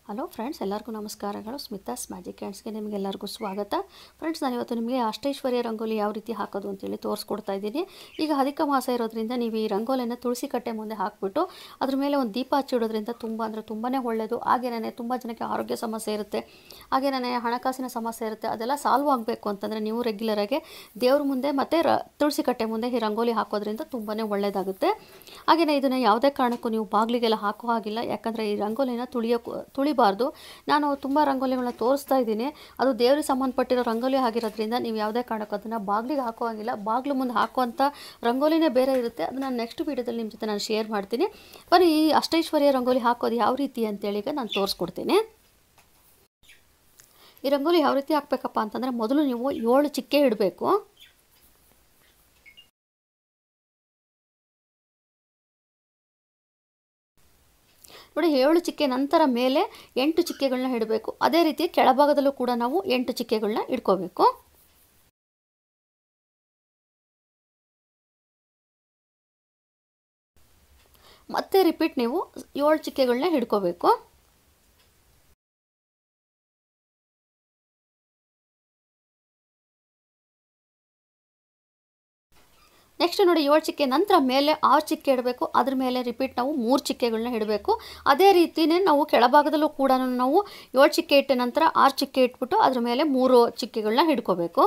hello friends ಎಲ್ಲರಿಗೂ ನಮಸ್ಕಾರಗಳು Smitha's magic ಹ್ಯಾಂಡ್ಸ್ಗೆ ನಿಮಗೆಲ್ಲರಿಗೂ ಸ್ವಾಗತ ಫ್ರೆಂಡ್ಸ್ ನಾನು ಇವತ್ತು ನಿಮಗೆ ಅಷ್ಟೈಶ್ವರ್ಯ ರಂಗೋಲಿ ಯಾವ ರೀತಿ ಹಾಕೋದು ಅಂತೇಳಿ ತೋರಿಸ್ಕೊಡ್ತಾ ಇದ್ದೀನಿ ಈಗ ಅಧಿಕ ಮಾಸ ಇರೋದ್ರಿಂದ ನೀವು ಈ ರಂಗೋಲಿನ ತುಳಸಿ ಕಟ್ಟೆ ಮುಂದೆ ಹಾಕ್ಬಿಟ್ಟು ಅದ್ರ ಮೇಲೆ ಒಂದು ದೀಪ ಹಚ್ಚಿಡೋದ್ರಿಂದ ತುಂಬ ಅಂದರೆ ತುಂಬಾ ಒಳ್ಳೆಯದು ಹಾಗೇನೇ ತುಂಬ ಜನಕ್ಕೆ ಆರೋಗ್ಯ ಸಮಸ್ಯೆ ಇರುತ್ತೆ ಹಾಗೇನೇ ಹಣಕಾಸಿನ ಸಮಸ್ಯೆ ಇರುತ್ತೆ ಅದೆಲ್ಲ ಸಾಲ್ವ್ ಆಗಬೇಕು ಅಂತಂದರೆ ನೀವು ರೆಗ್ಯುಲರಾಗಿ ದೇವ್ರ ಮುಂದೆ ಮತ್ತು ರ ತುಳಸಿ ಕಟ್ಟೆ ಮುಂದೆ ಈ ರಂಗೋಲಿ ಹಾಕೋದ್ರಿಂದ ತುಂಬಾ ಒಳ್ಳೆಯದಾಗುತ್ತೆ ಹಾಗೆಯೇ ಇದನ್ನು ಯಾವುದೇ ಕಾರಣಕ್ಕೂ ನೀವು ಬಾಗಿಲಿಗೆಲ್ಲ ಹಾಕೋ ಹಾಗಿಲ್ಲ ಯಾಕಂದರೆ ಈ ರಂಗೋಲಿನ ತುಳಿಯೋಕ್ಕೂ ತುಳಿಬಾರ್ದು ನಾನು ತುಂಬ ರಂಗೋಲಿಗಳನ್ನ ತೋರಿಸ್ತಾ ಇದ್ದೀನಿ ಅದು ದೇವ್ರಿಗೆ ಸಂಬಂಧಪಟ್ಟಿರೋ ರಂಗೋಲಿ ಆಗಿರೋದ್ರಿಂದ ನೀವು ಯಾವುದೇ ಕಾರಣಕ್ಕೂ ಅದನ್ನು ಬಾಗಿಲಿಗೆ ಹಾಕೋ ಹಾಗಿಲ್ಲ ಬಾಗಿಲು ಮುಂದೆ ಹಾಕುವಂಥ ರಂಗೋಲಿನೇ ಬೇರೆ ಇರುತ್ತೆ ಅದನ್ನು ನೆಕ್ಸ್ಟ್ ವೀಡಿಯೋದಲ್ಲಿ ನಿಮ್ಮ ಜೊತೆ ನಾನು ಶೇರ್ ಮಾಡ್ತೀನಿ ಬನ್ನಿ ಈ ಅಷ್ಟೈಶ್ವರ್ಯ ರಂಗೋಲಿ ಹಾಕೋದು ಯಾವ ರೀತಿ ಅಂತೇಳಿ ಈಗ ನಾನು ತೋರಿಸ್ಕೊಡ್ತೀನಿ ಈ ರಂಗೋಲಿ ಯಾವ ರೀತಿ ಹಾಕಬೇಕಪ್ಪ ಅಂತಂದರೆ ಮೊದಲು ನೀವು ಏಳು ಚಿಕ್ಕೆ ಇಡಬೇಕು ನೋಡಿ ಏಳು ಚಿಕ್ಕೆ ನಂತರ ಮೇಲೆ ಎಂಟು ಚಿಕ್ಕೆಗಳನ್ನ ಇಡಬೇಕು ಅದೇ ರೀತಿ ಕೆಳಭಾಗದಲ್ಲೂ ಕೂಡ ನಾವು ಎಂಟು ಚಿಕ್ಕೆಗಳನ್ನ ಇಟ್ಕೋಬೇಕು ಮತ್ತೆ ರಿಪೀಟ್ ನೀವು ಏಳು ಚಿಕ್ಕೆಗಳನ್ನ ಹಿಡ್ಕೋಬೇಕು ನೆಕ್ಸ್ಟ್ ನೋಡಿ ಏಳು ಚಿಕ್ಕೆ ನಂತರ ಮೇಲೆ ಆರು ಚಿಕ್ಕೆ ಇಡಬೇಕು ಅದ್ರ ಮೇಲೆ ರಿಪೀಟ್ ನಾವು ಮೂರು ಚಿಕ್ಕೆಗಳನ್ನ ಇಡಬೇಕು ಅದೇ ರೀತಿಯೇ ನಾವು ಕೆಳಭಾಗದಲ್ಲೂ ಕೂಡ ನಾವು ಏಳು ಚಿಕ್ಕೆ ಇಟ್ಟ ನಂತರ ಆರು ಚಿಕ್ಕೆ ಇಟ್ಬಿಟ್ಟು ಅದ್ರ ಮೇಲೆ ಮೂರು ಚಿಕ್ಕೆಗಳನ್ನ ಹಿಡ್ಕೋಬೇಕು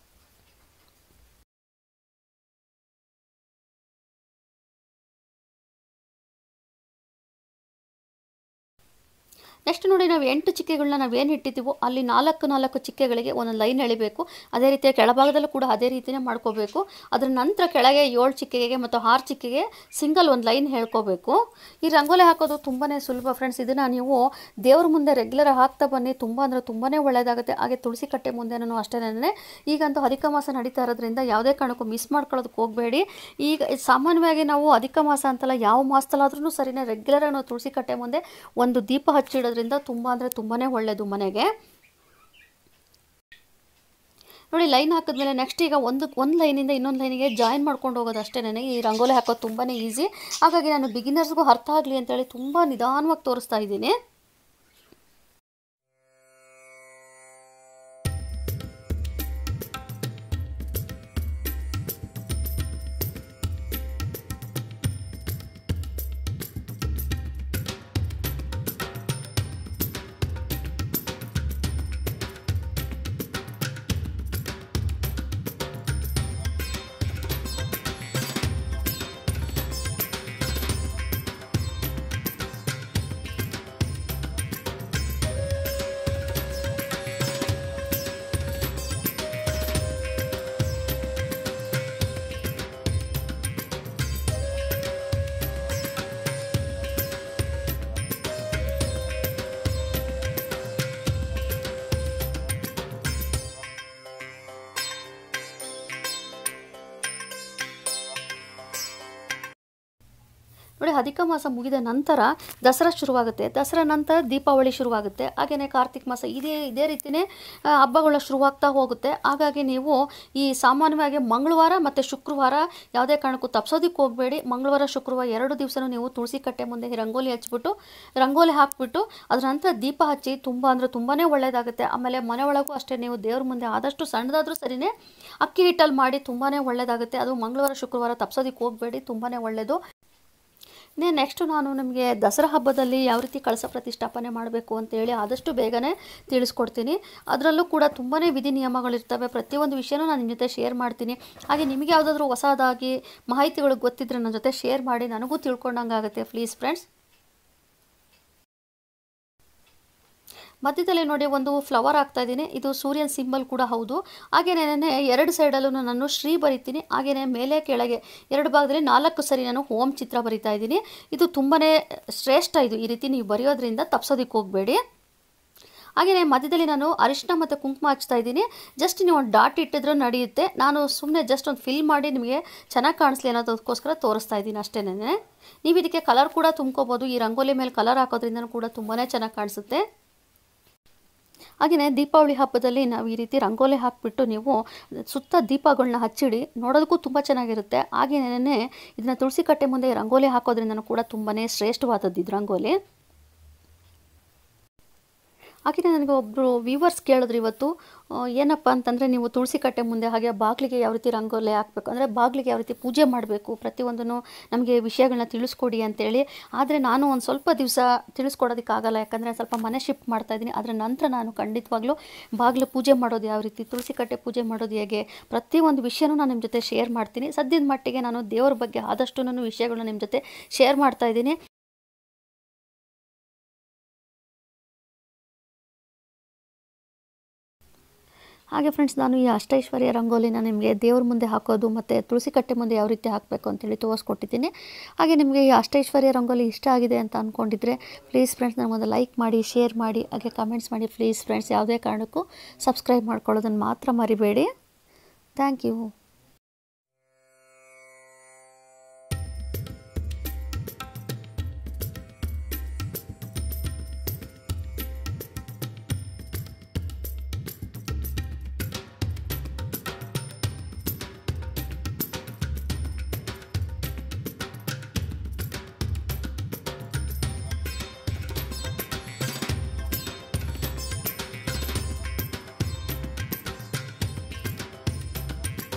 ನೆಕ್ಸ್ಟ್ ನೋಡಿ ನಾವು ಎಂಟು ಚಿಕ್ಕೆಗಳನ್ನ ನಾವು ಏನು ಇಟ್ಟಿದ್ದೀವೋ ಅಲ್ಲಿ ನಾಲ್ಕು ನಾಲ್ಕು ಚಿಕ್ಕೆಗಳಿಗೆ ಒಂದೊಂದು ಲೈನ್ ಎಳಿಬೇಕು ಅದೇ ರೀತಿಯ ಕೆಳಭಾಗದಲ್ಲೂ ಕೂಡ ಅದೇ ರೀತಿಯೇ ಮಾಡ್ಕೋಬೇಕು ಅದರ ನಂತರ ಕೆಳಗೆ ಏಳು ಚಿಕ್ಕೆಗೆ ಮತ್ತು ಆರು ಚಿಕ್ಕೆಗೆ ಸಿಂಗಲ್ ಒಂದು ಲೈನ್ ಹೇಳ್ಕೋಬೇಕು ಈ ರಂಗೋಲಿ ಹಾಕೋದು ತುಂಬಾ ಸುಲಭ ಫ್ರೆಂಡ್ಸ್ ಇದನ್ನು ನೀವು ದೇವ್ರ ಮುಂದೆ ರೆಗ್ಯುಲರ್ ಹಾಕ್ತಾ ಬನ್ನಿ ತುಂಬ ಅಂದರೆ ತುಂಬಾ ಒಳ್ಳೆಯದಾಗುತ್ತೆ ಹಾಗೆ ತುಳಸಿ ಕಟ್ಟೆ ಮುಂದೆನೂ ಅಷ್ಟೇನೆ ಈಗಂತೂ ಅಧಿಕ ಮಾಸ ನಡೀತಾ ಇರೋದ್ರಿಂದ ಯಾವುದೇ ಕಾರಣಕ್ಕೂ ಮಿಸ್ ಮಾಡ್ಕೊಳ್ಳೋದಕ್ಕೆ ಹೋಗಬೇಡಿ ಈಗ ಸಾಮಾನ್ಯವಾಗಿ ನಾವು ಅಧಿಕ ಮಾಸ ಅಂತಲ್ಲ ಯಾವ ಮಾಸದಲ್ಲಾದ್ರೂ ಸರಿನೇ ರೆಗ್ಯುಲರಾಗಿ ನಾವು ತುಳಸಿ ಕಟ್ಟೆ ಮುಂದೆ ಒಂದು ದೀಪ ಹಚ್ಚಿಡೋದ್ರಿಂದ ತುಂಬ ಅಂದರೆ ತುಂಬಾ ಒಳ್ಳೆಯದು ಮನೆಗೆ ನೋಡಿ ಲೈನ್ ಹಾಕಿದ್ಮೇಲೆ ನೆಕ್ಸ್ಟ್ ಈಗ ಒಂದು ಒಂದು ಲೈನಿಂದ ಇನ್ನೊಂದು ಲೈನಿಗೆ ಜಾಯಿನ್ ಮಾಡ್ಕೊಂಡು ಹೋಗೋದು ಅಷ್ಟೇ ನನಗೆ ಈ ರಂಗೋಲಿ ಹಾಕೋದು ತುಂಬಾ ಈಸಿ ಹಾಗಾಗಿ ನಾನು ಬಿಗಿನರ್ಸ್ಗೂ ಅರ್ಥ ಆಗಲಿ ಅಂತೇಳಿ ತುಂಬ ನಿಧಾನವಾಗಿ ತೋರಿಸ್ತಾ ಇದ್ದೀನಿ ನೋಡಿ ಅಧಿಕ ಮಾಸ ಮುಗಿದ ನಂತರ ದಸರಾ ಶುರುವಾಗುತ್ತೆ ದಸರಾ ನಂತರ ದೀಪಾವಳಿ ಶುರುವಾಗುತ್ತೆ ಹಾಗೆಯೇ ಕಾರ್ತಿಕ ಮಾಸ ಇದೇ ಇದೇ ರೀತಿಯೇ ಹಬ್ಬಗಳ ಶುರುವಾಗ್ತಾ ಹೋಗುತ್ತೆ ಹಾಗಾಗಿ ನೀವು ಈ ಸಾಮಾನ್ಯವಾಗಿ ಮಂಗಳವಾರ ಮತ್ತು ಶುಕ್ರವಾರ ಯಾವುದೇ ಕಾರಣಕ್ಕೂ ತಪ್ಸೋದಕ್ಕೆ ಹೋಗಬೇಡಿ ಮಂಗಳವಾರ ಶುಕ್ರವಾರ ಎರಡು ದಿವಸನೂ ನೀವು ತುಳಸಿ ಕಟ್ಟೆ ಮುಂದೆ ರಂಗೋಲಿ ಹಚ್ಬಿಟ್ಟು ರಂಗೋಲಿ ಹಾಕ್ಬಿಟ್ಟು ಅದರ ನಂತರ ದೀಪ ಹಚ್ಚಿ ತುಂಬ ಅಂದರೆ ತುಂಬಾ ಒಳ್ಳೆಯದಾಗುತ್ತೆ ಆಮೇಲೆ ಮನೆ ಒಳಗೂ ಅಷ್ಟೇ ನೀವು ದೇವ್ರ ಮುಂದೆ ಆದಷ್ಟು ಸಣ್ಣದಾದರೂ ಸರಿನೇ ಅಕ್ಕಿ ಹಿಟ್ಟಲ್ಲಿ ಮಾಡಿ ತುಂಬಾ ಒಳ್ಳೆಯದಾಗುತ್ತೆ ಅದು ಮಂಗಳವಾರ ಶುಕ್ರವಾರ ತಪ್ಸೋದಕ್ಕೆ ಹೋಗಬೇಡಿ ತುಂಬಾ ಒಳ್ಳೆಯದು ನೇ ನೆಕ್ಸ್ಟು ನಾನು ನಿಮಗೆ ದಸರಾ ಹಬ್ಬದಲ್ಲಿ ಯಾವ ರೀತಿ ಕಳಸ ಪ್ರತಿಷ್ಠಾಪನೆ ಮಾಡಬೇಕು ಅಂತೇಳಿ ಆದಷ್ಟು ಬೇಗನೆ ತಿಳಿಸ್ಕೊಡ್ತೀನಿ ಅದರಲ್ಲೂ ಕೂಡ ತುಂಬಾ ವಿಧಿ ನಿಯಮಗಳಿರ್ತವೆ ಪ್ರತಿಯೊಂದು ವಿಷಯನೂ ನಾನು ನಿಮ್ಮ ಜೊತೆ ಶೇರ್ ಮಾಡ್ತೀನಿ ಹಾಗೆ ನಿಮಗೆ ಯಾವುದಾದ್ರೂ ಹೊಸದಾಗಿ ಮಾಹಿತಿಗಳು ಗೊತ್ತಿದ್ದರೆ ನನ್ನ ಜೊತೆ ಶೇರ್ ಮಾಡಿ ನನಗೂ ತಿಳ್ಕೊಂಡಂಗೆ ಆಗುತ್ತೆ ಪ್ಲೀಸ್ ಫ್ರೆಂಡ್ಸ್ ಮಧ್ಯದಲ್ಲಿ ನೋಡಿ ಒಂದು ಫ್ಲವರ್ ಹಾಕ್ತಾ ಇದ್ದೀನಿ ಇದು ಸೂರ್ಯನ ಸಿಂಬಲ್ ಕೂಡ ಹೌದು ಹಾಗೆಯೇ ಎರಡು ಸೈಡಲ್ಲೂ ನಾನು ಶ್ರೀ ಬರಿತೀನಿ ಹಾಗೆಯೇ ಮೇಲೆ ಕೆಳಗೆ ಎರಡು ಭಾಗದಲ್ಲಿ ನಾಲ್ಕು ಸರಿ ನಾನು ಓಂ ಚಿತ್ರ ಬರಿತಾ ಇದ್ದೀನಿ ಇದು ತುಂಬಾ ಶ್ರೇಷ್ಠ ಇದು ಈ ರೀತಿ ನೀವು ಬರೆಯೋದ್ರಿಂದ ತಪ್ಸೋದಕ್ಕೆ ಹೋಗಬೇಡಿ ಹಾಗೆಯೇ ಮಧ್ಯದಲ್ಲಿ ನಾನು ಅರಿಶಿನ ಮತ್ತು ಕುಂಕುಮ ಹಚ್ತಾ ಇದ್ದೀನಿ ಜಸ್ಟ್ ನೀವು ಒಂದು ಡಾಟ್ ಇಟ್ಟಿದ್ರೂ ನಡೆಯುತ್ತೆ ನಾನು ಸುಮ್ಮನೆ ಜಸ್ಟ್ ಒಂದು ಫಿಲ್ ಮಾಡಿ ನಿಮಗೆ ಚೆನ್ನಾಗಿ ಕಾಣಿಸ್ಲಿ ಅನ್ನೋದಕ್ಕೋಸ್ಕರ ತೋರಿಸ್ತಾ ಇದ್ದೀನಿ ಅಷ್ಟೇನೆ ನೀವು ಇದಕ್ಕೆ ಕಲರ್ ಕೂಡ ತುಂಬ್ಕೋಬೋದು ಈ ರಂಗೋಲಿ ಮೇಲೆ ಕಲರ್ ಹಾಕೋದ್ರಿಂದ ಕೂಡ ತುಂಬಾ ಚೆನ್ನಾಗಿ ಕಾಣಿಸುತ್ತೆ ಹಾಗೆಯೇ ದೀಪಾವಳಿ ಹಬ್ಬದಲ್ಲಿ ನಾವು ಈ ರೀತಿ ರಂಗೋಲಿ ಹಾಕಿಬಿಟ್ಟು ನೀವು ಸುತ್ತ ದೀಪಗಳನ್ನ ಹಚ್ಚಿಡಿ ನೋಡೋದಕ್ಕೂ ತುಂಬ ಚೆನ್ನಾಗಿರುತ್ತೆ ಹಾಗೆಯೇ ಇದನ್ನು ತುಳಸಿ ಕಟ್ಟೆ ಮುಂದೆ ರಂಗೋಲಿ ಹಾಕೋದ್ರಿಂದ ಕೂಡ ತುಂಬಾ ಶ್ರೇಷ್ಠವಾದದ್ದು ಇದು ರಂಗೋಲಿ ಹಾಗೆಯೇ ನನಗೆ ಒಬ್ಬರು ವ್ಯೂವರ್ಸ್ ಕೇಳಿದ್ರು ಇವತ್ತು ಆ, ಏನಪ್ಪ ಅಂತಂದರೆ ನೀವು ತುಳಸಿ ಕಟ್ಟೆ ಮುಂದೆ ಹಾಗೆ ಬಾಗಿಲಿಗೆ ಯಾವ ರೀತಿ ರಂಗೋಲಿ ಹಾಕಬೇಕು ಅಂದರೆ ಬಾಗಿಲಿಗೆ ಯಾವ ರೀತಿ ಪೂಜೆ ಮಾಡಬೇಕು ಪ್ರತಿಯೊಂದನ್ನು ನಮಗೆ ವಿಷಯಗಳನ್ನ ತಿಳಿಸ್ಕೊಡಿ ಅಂತೇಳಿ ಆದರೆ ನಾನು ಒಂದು ಸ್ವಲ್ಪ ದಿವಸ ತಿಳಿಸ್ಕೊಡೋದಕ್ಕಾಗಲ್ಲ ಯಾಕಂದರೆ ಸ್ವಲ್ಪ ಮನೆ ಶಿಫ್ಟ್ ಮಾಡ್ತಾ ಇದ್ದೀನಿ ಅದರ ನಂತರ ನಾನು ಖಂಡಿತವಾಗ್ಲೂ ಬಾಗಿಲು ಪೂಜೆ ಮಾಡೋದು ಯಾವ ರೀತಿ ತುಳಸಿ ಕಟ್ಟೆ ಪೂಜೆ ಮಾಡೋದು ಹೇಗೆ ಪ್ರತಿಯೊಂದು ವಿಷಯನೂ ನಾನು ನಿಮ್ಮ ಜೊತೆ ಶೇರ್ ಮಾಡ್ತೀನಿ ಸದ್ಯದ ಮಟ್ಟಿಗೆ ನಾನು ದೇವರ ಬಗ್ಗೆ ಆದಷ್ಟು ನಾನು ವಿಷಯಗಳನ್ನ ನಿಮ್ಮ ಜೊತೆ ಶೇರ್ ಮಾಡ್ತಾ ಇದ್ದೀನಿ ಹಾಗೆ ಫ್ರೆಂಡ್ಸ್ ನಾನು ಈ ಅಷ್ಟೈಶ್ವರ್ಯ ರಂಗೋಲಿನ ನಿಮಗೆ ದೇವ್ರ ಮುಂದೆ ಹಾಕೋದು ಮತ್ತು ತುಳಸಿ ಕಟ್ಟೆ ಮುಂದೆ ಯಾವ ರೀತಿ ಹಾಕಬೇಕು ಅಂತೇಳಿ ತೋರಿಸ್ಕೊಟ್ಟಿದ್ದೀನಿ ಹಾಗೆ ನಿಮಗೆ ಈ ಅಷ್ಟೈಶ್ವರ್ಯ ರಂಗೋಲಿ ಇಷ್ಟ ಆಗಿದೆ ಅಂತ ಅಂದ್ಕೊಂಡಿದ್ರೆ ಪ್ಲೀಸ್ ಫ್ರೆಂಡ್ಸ್ ನನಗೊಂದು ಲೈಕ್ ಮಾಡಿ ಶೇರ್ ಮಾಡಿ ಹಾಗೆ ಕಮೆಂಟ್ಸ್ ಮಾಡಿ ಪ್ಲೀಸ್ ಫ್ರೆಂಡ್ಸ್ ಯಾವುದೇ ಕಾರಣಕ್ಕೂ ಸಬ್ಸ್ಕ್ರೈಬ್ ಮಾಡ್ಕೊಳ್ಳೋದನ್ನು ಮಾತ್ರ ಮರಿಬೇಡಿ ಥ್ಯಾಂಕ್ ಯು